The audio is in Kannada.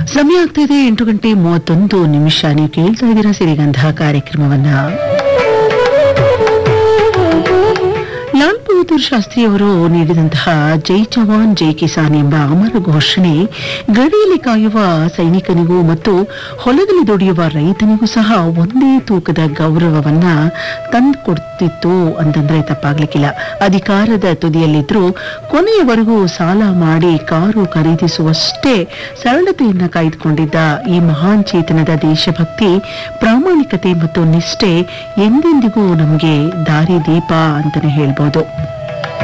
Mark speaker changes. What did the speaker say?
Speaker 1: ಸಮಯ ಆಗ್ತಾ ಇದೆ ಎಂಟು ಗಂಟೆ ಮೂವತ್ತೊಂದು ನಿಮಿಷ ನೀವು ಕೇಳ್ತಾ ಇದ್ದೀರಾ ಸಿರಿಗಂಧ ಕಾರ್ಯಕ್ರಮವನ್ನ ಲಾಲ್ ಬಹದ್ದೂರ್ ಶಾಸ್ತ್ರಿ ಅವರು ನೀಡಿದಂತಹ ಜೈ ಜವಾನ್ ಜೈ ಕಿಸಾನ್ ಎಂಬ ಅಮರ ಘೋಷಣೆ ಗಡಿಯಲ್ಲಿ ಕಾಯುವ ಸೈನಿಕನಿಗೂ ಮತ್ತು ಹೊಲದಲ್ಲಿ ದುಡಿಯುವ ರೈತನಿಗೂ ಸಹ ಒಂದೇ ತೂಕದ ಗೌರವವನ್ನ ತಂದುಕೊಡ್ತಿತ್ತು ಅಂತಂದ್ರೆ ತಪ್ಪಾಗ್ಲಿಕ್ಕಿಲ್ಲ ಅಧಿಕಾರದ ತುದಿಯಲ್ಲಿದ್ರು ಕೊನೆಯವರೆಗೂ ಸಾಲ ಮಾಡಿ ಕಾರು ಖರೀದಿಸುವಷ್ಟೇ ಸರಳತೆಯನ್ನ ಕಾಯ್ದುಕೊಂಡಿದ್ದ ಈ ಮಹಾನ್ ಚೇತನದ ದೇಶಭಕ್ತಿ ಪ್ರಾಮಾಣಿಕತೆ ಮತ್ತು ನಿಷ್ಠೆ ಎಂದೆಂದಿಗೂ ನಮಗೆ ದಾರಿ ದೀಪ ಅಂತಾನೆ ಹೇಳ್ಬೋದು